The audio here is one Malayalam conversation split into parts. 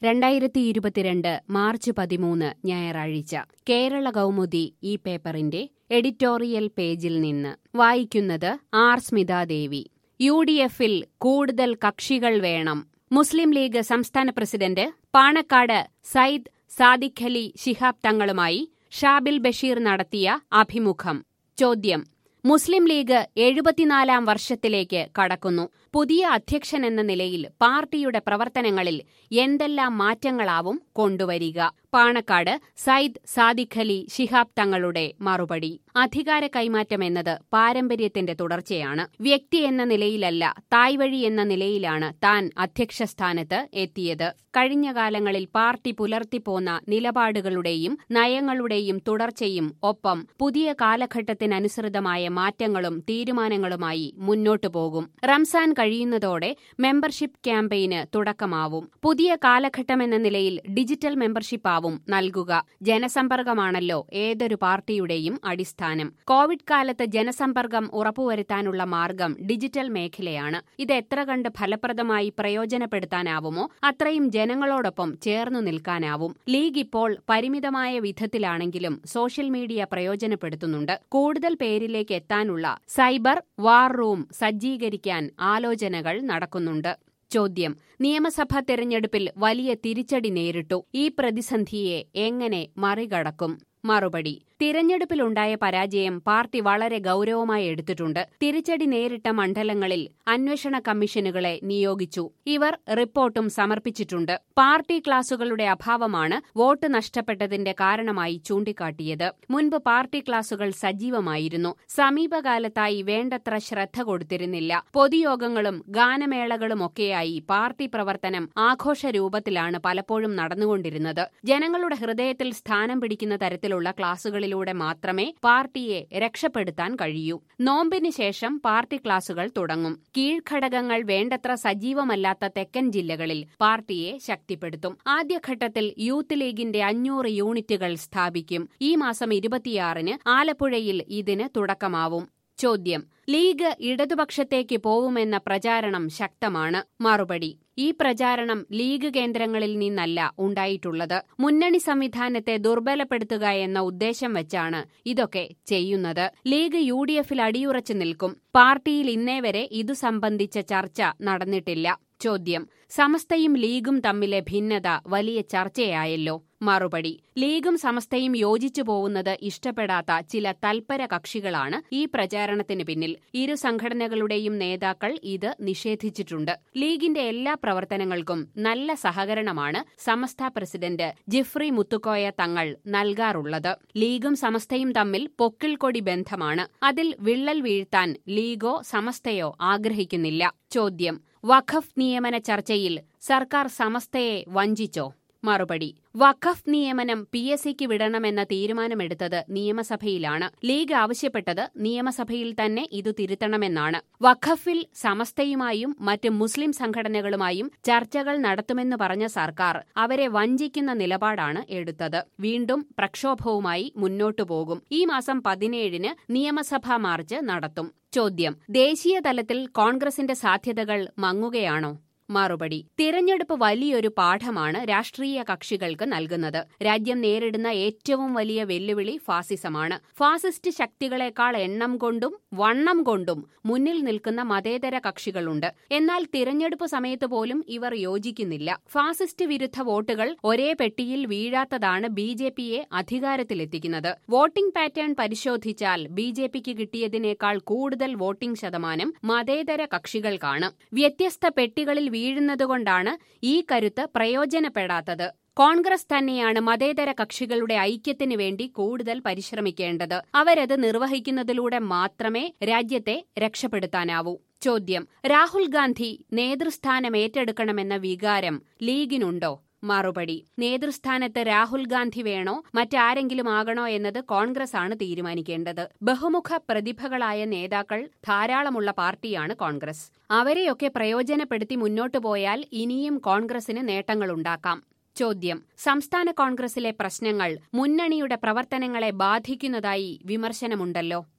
രണ്ടായിരത്തി ഇരുപത്തിരണ്ട് മാർച്ച് പതിമൂന്ന് ഞായറാഴ്ച കേരള കൗമുദി ഈ പേപ്പറിന്റെ എഡിറ്റോറിയൽ പേജിൽ നിന്ന് വായിക്കുന്നത് ആർ സ്മിതാദേവി യു ഡി എഫിൽ കൂടുതൽ കക്ഷികൾ വേണം മുസ്ലിം ലീഗ് സംസ്ഥാന പ്രസിഡന്റ് പാണക്കാട് സയ്യിദ് സാദിഖ് അലി ശിഹാബ് തങ്ങളുമായി ഷാബിൽ ബഷീർ നടത്തിയ അഭിമുഖം ചോദ്യം മുസ്ലിം ലീഗ് എഴുപത്തിനാലാം വർഷത്തിലേക്ക് കടക്കുന്നു പുതിയ അധ്യക്ഷൻ എന്ന നിലയിൽ പാർട്ടിയുടെ പ്രവർത്തനങ്ങളിൽ എന്തെല്ലാം മാറ്റങ്ങളാവും കൊണ്ടുവരിക പാണക്കാട് സയ്യിദ് സാദിഖ് അലി ശിഹാബ് തങ്ങളുടെ മറുപടി അധികാര കൈമാറ്റം എന്നത് പാരമ്പര്യത്തിന്റെ തുടർച്ചയാണ് വ്യക്തി എന്ന നിലയിലല്ല തായ്വഴി എന്ന നിലയിലാണ് താൻ അധ്യക്ഷ സ്ഥാനത്ത് എത്തിയത് കഴിഞ്ഞ കാലങ്ങളിൽ പാർട്ടി പുലർത്തിപ്പോന്ന നിലപാടുകളുടെയും നയങ്ങളുടെയും തുടർച്ചയും ഒപ്പം പുതിയ കാലഘട്ടത്തിനനുസൃതമായ മാറ്റങ്ങളും തീരുമാനങ്ങളുമായി മുന്നോട്ടു പോകും റംസാൻ കഴിയുന്നതോടെ മെമ്പർഷിപ്പ് ക്യാമ്പയിന് തുടക്കമാവും പുതിയ കാലഘട്ടമെന്ന നിലയിൽ ഡിജിറ്റൽ മെമ്പർഷിപ്പാവും നൽകുക ജനസമ്പർക്കമാണല്ലോ ഏതൊരു പാർട്ടിയുടെയും അടിസ്ഥാനം കോവിഡ് കാലത്ത് ജനസമ്പർക്കം ഉറപ്പുവരുത്താനുള്ള മാർഗം ഡിജിറ്റൽ മേഖലയാണ് ഇത് എത്ര കണ്ട് ഫലപ്രദമായി പ്രയോജനപ്പെടുത്താനാവുമോ അത്രയും ജനങ്ങളോടൊപ്പം ചേർന്നു നിൽക്കാനാവും ലീഗ് ഇപ്പോൾ പരിമിതമായ വിധത്തിലാണെങ്കിലും സോഷ്യൽ മീഡിയ പ്രയോജനപ്പെടുത്തുന്നുണ്ട് കൂടുതൽ പേരിലേക്ക് എത്താനുള്ള സൈബർ വാർ റൂം സജ്ജീകരിക്കാൻ ആലോചനകൾ നടക്കുന്നുണ്ട് ചോദ്യം നിയമസഭാ തെരഞ്ഞെടുപ്പിൽ വലിയ തിരിച്ചടി നേരിട്ടു ഈ പ്രതിസന്ധിയെ എങ്ങനെ മറികടക്കും മറുപടി തിരഞ്ഞെടുപ്പിലുണ്ടായ പരാജയം പാർട്ടി വളരെ ഗൌരവമായി എടുത്തിട്ടുണ്ട് തിരിച്ചടി നേരിട്ട മണ്ഡലങ്ങളിൽ അന്വേഷണ കമ്മീഷനുകളെ നിയോഗിച്ചു ഇവർ റിപ്പോർട്ടും സമർപ്പിച്ചിട്ടുണ്ട് പാർട്ടി ക്ലാസുകളുടെ അഭാവമാണ് വോട്ട് നഷ്ടപ്പെട്ടതിന്റെ കാരണമായി ചൂണ്ടിക്കാട്ടിയത് മുൻപ് പാർട്ടി ക്ലാസുകൾ സജീവമായിരുന്നു സമീപകാലത്തായി വേണ്ടത്ര ശ്രദ്ധ കൊടുത്തിരുന്നില്ല പൊതുയോഗങ്ങളും ഗാനമേളകളുമൊക്കെയായി പാർട്ടി പ്രവർത്തനം ആഘോഷ രൂപത്തിലാണ് പലപ്പോഴും നടന്നുകൊണ്ടിരുന്നത് ജനങ്ങളുടെ ഹൃദയത്തിൽ സ്ഥാനം പിടിക്കുന്ന തരത്തിലുള്ള ക്ലാസുകളിലൂടെ മാത്രമേ പാർട്ടിയെ രക്ഷപ്പെടുത്താൻ കഴിയൂ നോമ്പിന് ശേഷം പാർട്ടി ക്ലാസുകൾ തുടങ്ങും കീഴ്ഘടകങ്ങൾ വേണ്ടത്ര സജീവമല്ലാത്ത തെക്കൻ ജില്ലകളിൽ പാർട്ടിയെ ശക്തിപ്പെടുത്തും ആദ്യഘട്ടത്തിൽ യൂത്ത് ലീഗിന്റെ അഞ്ഞൂറ് യൂണിറ്റുകൾ സ്ഥാപിക്കും ഈ മാസം ഇരുപത്തിയാറിന് ആലപ്പുഴയിൽ ഇതിന് തുടക്കമാവും ചോദ്യം ലീഗ് ഇടതുപക്ഷത്തേക്ക് പോവുമെന്ന പ്രചാരണം ശക്തമാണ് മറുപടി ഈ പ്രചാരണം ലീഗ് കേന്ദ്രങ്ങളിൽ നിന്നല്ല ഉണ്ടായിട്ടുള്ളത് മുന്നണി സംവിധാനത്തെ ദുർബലപ്പെടുത്തുക എന്ന ഉദ്ദേശം വെച്ചാണ് ഇതൊക്കെ ചെയ്യുന്നത് ലീഗ് യു ഡി എഫിൽ അടിയുറച്ചു നിൽക്കും പാർട്ടിയിൽ ഇന്നേ വരെ ഇതു സംബന്ധിച്ച ചർച്ച നടന്നിട്ടില്ല ചോദ്യം സമസ്തയും ലീഗും തമ്മിലെ ഭിന്നത വലിയ ചർച്ചയായല്ലോ മറുപടി ലീഗും സമസ്തയും യോജിച്ചു പോകുന്നത് ഇഷ്ടപ്പെടാത്ത ചില തൽപര കക്ഷികളാണ് ഈ പ്രചാരണത്തിന് പിന്നിൽ ഇരു സംഘടനകളുടെയും നേതാക്കൾ ഇത് നിഷേധിച്ചിട്ടുണ്ട് ലീഗിന്റെ എല്ലാ പ്രവർത്തനങ്ങൾക്കും നല്ല സഹകരണമാണ് സമസ്ത പ്രസിഡന്റ് ജിഫ്രി മുത്തുക്കോയ തങ്ങൾ നൽകാറുള്ളത് ലീഗും സമസ്തയും തമ്മിൽ പൊക്കിൾക്കൊടി ബന്ധമാണ് അതിൽ വിള്ളൽ വീഴ്ത്താൻ ലീഗോ സമസ്തയോ ആഗ്രഹിക്കുന്നില്ല ചോദ്യം വഖഫ് നിയമന ചർച്ചയിൽ സർക്കാർ സമസ്തയെ വഞ്ചിച്ചോ മറുപടി വഖഫ് നിയമനം പി എസ് സിക്ക് വിടണമെന്ന തീരുമാനമെടുത്തത് നിയമസഭയിലാണ് ലീഗ് ആവശ്യപ്പെട്ടത് നിയമസഭയിൽ തന്നെ ഇത് തിരുത്തണമെന്നാണ് വഖഫിൽ സമസ്തയുമായും മറ്റ് മുസ്ലിം സംഘടനകളുമായും ചർച്ചകൾ നടത്തുമെന്ന് പറഞ്ഞ സർക്കാർ അവരെ വഞ്ചിക്കുന്ന നിലപാടാണ് എടുത്തത് വീണ്ടും പ്രക്ഷോഭവുമായി മുന്നോട്ടു പോകും ഈ മാസം പതിനേഴിന് നിയമസഭാ മാർച്ച് നടത്തും ചോദ്യം ദേശീയ തലത്തിൽ കോൺഗ്രസിന്റെ സാധ്യതകൾ മങ്ങുകയാണോ മറുപടി തിരഞ്ഞെടുപ്പ് വലിയൊരു പാഠമാണ് രാഷ്ട്രീയ കക്ഷികൾക്ക് നൽകുന്നത് രാജ്യം നേരിടുന്ന ഏറ്റവും വലിയ വെല്ലുവിളി ഫാസിസമാണ് ഫാസിസ്റ്റ് ശക്തികളെക്കാൾ എണ്ണം കൊണ്ടും വണ്ണം കൊണ്ടും മുന്നിൽ നിൽക്കുന്ന മതേതര കക്ഷികളുണ്ട് എന്നാൽ തിരഞ്ഞെടുപ്പ് സമയത്ത് പോലും ഇവർ യോജിക്കുന്നില്ല ഫാസിസ്റ്റ് വിരുദ്ധ വോട്ടുകൾ ഒരേ പെട്ടിയിൽ വീഴാത്തതാണ് ബി ജെ പിയെ അധികാരത്തിലെത്തിക്കുന്നത് വോട്ടിംഗ് പാറ്റേൺ പരിശോധിച്ചാൽ ബി ജെ പിക്ക് കിട്ടിയതിനേക്കാൾ കൂടുതൽ വോട്ടിംഗ് ശതമാനം മതേതര കക്ഷികൾക്കാണ് വ്യത്യസ്ത പെട്ടികളിൽ വീഴുന്നതുകൊണ്ടാണ് ഈ കരുത്ത് പ്രയോജനപ്പെടാത്തത് കോൺഗ്രസ് തന്നെയാണ് മതേതര കക്ഷികളുടെ ഐക്യത്തിന് വേണ്ടി കൂടുതൽ പരിശ്രമിക്കേണ്ടത് അവരത് നിർവഹിക്കുന്നതിലൂടെ മാത്രമേ രാജ്യത്തെ രക്ഷപ്പെടുത്താനാവൂ ചോദ്യം രാഹുൽ ഗാന്ധി നേതൃസ്ഥാനം ഏറ്റെടുക്കണമെന്ന വികാരം ലീഗിനുണ്ടോ മറുപടി നേതൃസ്ഥാനത്ത് രാഹുൽ ഗാന്ധി വേണോ മറ്റാരെങ്കിലും ആകണോ എന്നത് കോൺഗ്രസ് ആണ് തീരുമാനിക്കേണ്ടത് ബഹുമുഖ പ്രതിഭകളായ നേതാക്കൾ ധാരാളമുള്ള പാർട്ടിയാണ് കോൺഗ്രസ് അവരെയൊക്കെ പ്രയോജനപ്പെടുത്തി മുന്നോട്ടു പോയാൽ ഇനിയും കോൺഗ്രസിന് നേട്ടങ്ങളുണ്ടാക്കാം ചോദ്യം സംസ്ഥാന കോൺഗ്രസിലെ പ്രശ്നങ്ങൾ മുന്നണിയുടെ പ്രവർത്തനങ്ങളെ ബാധിക്കുന്നതായി വിമർശനമുണ്ടല്ലോ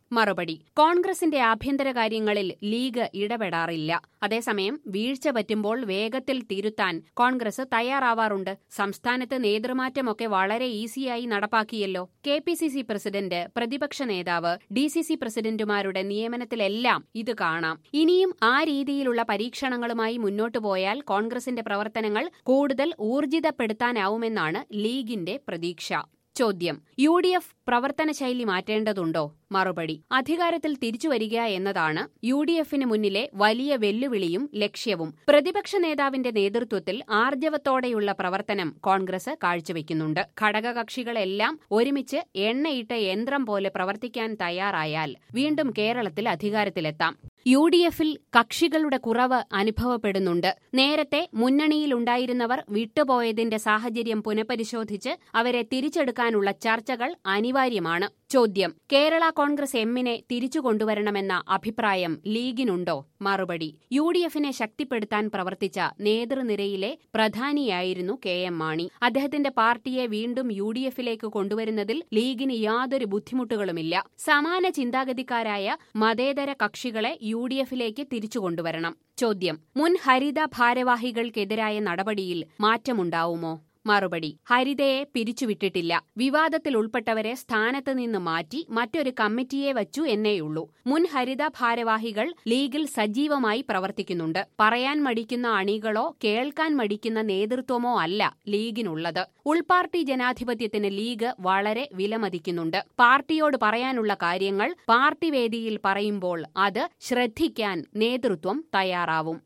മറുപടി കോൺഗ്രസിന്റെ ആഭ്യന്തര കാര്യങ്ങളിൽ ലീഗ് ഇടപെടാറില്ല അതേസമയം വീഴ്ച പറ്റുമ്പോൾ വേഗത്തിൽ തിരുത്താൻ കോൺഗ്രസ് തയ്യാറാവാറുണ്ട് സംസ്ഥാനത്ത് നേതൃമാറ്റമൊക്കെ വളരെ ഈസിയായി നടപ്പാക്കിയല്ലോ K P C C president പ്രതിപക്ഷ നേതാവ് ഡി സി സി പ്രസിഡന്റുമാരുടെ നിയമനത്തിലെല്ലാം ഇത് കാണാം ഇനിയും ആ രീതിയിലുള്ള പരീക്ഷണങ്ങളുമായി മുന്നോട്ടു പോയാൽ കോൺഗ്രസിന്റെ പ്രവർത്തനങ്ങൾ കൂടുതൽ ഊർജിതപ്പെടുത്താനാവുമെന്നാണ് ലീഗിന്റെ പ്രതീക്ഷ ചോദ്യം യു ഡി എഫ് പ്രവർത്തന ശൈലി മാറ്റേണ്ടതുണ്ടോ മറുപടി അധികാരത്തിൽ തിരിച്ചുവരിക എന്നതാണ് യു ഡി എഫിന് മുന്നിലെ വലിയ വെല്ലുവിളിയും ലക്ഷ്യവും പ്രതിപക്ഷ നേതാവിന്റെ നേതൃത്വത്തിൽ ആർജവത്തോടെയുള്ള പ്രവർത്തനം കോൺഗ്രസ് കാഴ്ചവെക്കുന്നുണ്ട് ഘടകകക്ഷികളെല്ലാം ഒരുമിച്ച് എണ്ണയിട്ട യന്ത്രം പോലെ പ്രവർത്തിക്കാൻ തയ്യാറായാൽ വീണ്ടും കേരളത്തിൽ അധികാരത്തിലെത്താം യു ഡി എഫിൽ കക്ഷികളുടെ കുറവ് അനുഭവപ്പെടുന്നുണ്ട് നേരത്തെ മുന്നണിയിലുണ്ടായിരുന്നവർ വിട്ടുപോയതിന്റെ സാഹചര്യം പുനഃപരിശോധിച്ച് അവരെ തിരിച്ചെടുക്കാനുള്ള ചർച്ചകൾ അനിവാര്യമാണ് ചോദ്യം കേരള കോൺഗ്രസ് എമ്മിനെ തിരിച്ചു കൊണ്ടുവരണമെന്ന അഭിപ്രായം ലീഗിനുണ്ടോ മറുപടി യു ഡി എഫിനെ ശക്തിപ്പെടുത്താൻ പ്രവർത്തിച്ച നേതൃനിരയിലെ പ്രധാനിയായിരുന്നു കെ എം മാണി അദ്ദേഹത്തിന്റെ പാർട്ടിയെ വീണ്ടും യു ഡി എഫിലേക്ക് കൊണ്ടുവരുന്നതിൽ ലീഗിന് യാതൊരു ബുദ്ധിമുട്ടുകളുമില്ല സമാന ചിന്താഗതിക്കാരായ മതേതര കക്ഷികളെ യു ഡി എഫിലേക്ക് തിരിച്ചു കൊണ്ടുവരണം ചോദ്യം മുൻ ഹരിത ഭാരവാഹികൾക്കെതിരായ നടപടിയിൽ മാറ്റമുണ്ടാവുമോ മറുപടി ഹരിതയെ പിരിച്ചുവിട്ടിട്ടില്ല വിവാദത്തിൽ ഉൾപ്പെട്ടവരെ സ്ഥാനത്ത് നിന്ന് മാറ്റി മറ്റൊരു കമ്മിറ്റിയെ വച്ചു എന്നേയുള്ളൂ മുൻ ഹരിത ഭാരവാഹികൾ ലീഗിൽ സജീവമായി പ്രവർത്തിക്കുന്നുണ്ട് പറയാൻ മടിക്കുന്ന അണികളോ കേൾക്കാൻ മടിക്കുന്ന നേതൃത്വമോ അല്ല ലീഗിനുള്ളത് ഉൾപാർട്ടി ജനാധിപത്യത്തിന് ലീഗ് വളരെ വിലമതിക്കുന്നുണ്ട് പാർട്ടിയോട് പറയാനുള്ള കാര്യങ്ങൾ പാർട്ടി വേദിയിൽ പറയുമ്പോൾ അത് ശ്രദ്ധിക്കാൻ നേതൃത്വം തയ്യാറാവും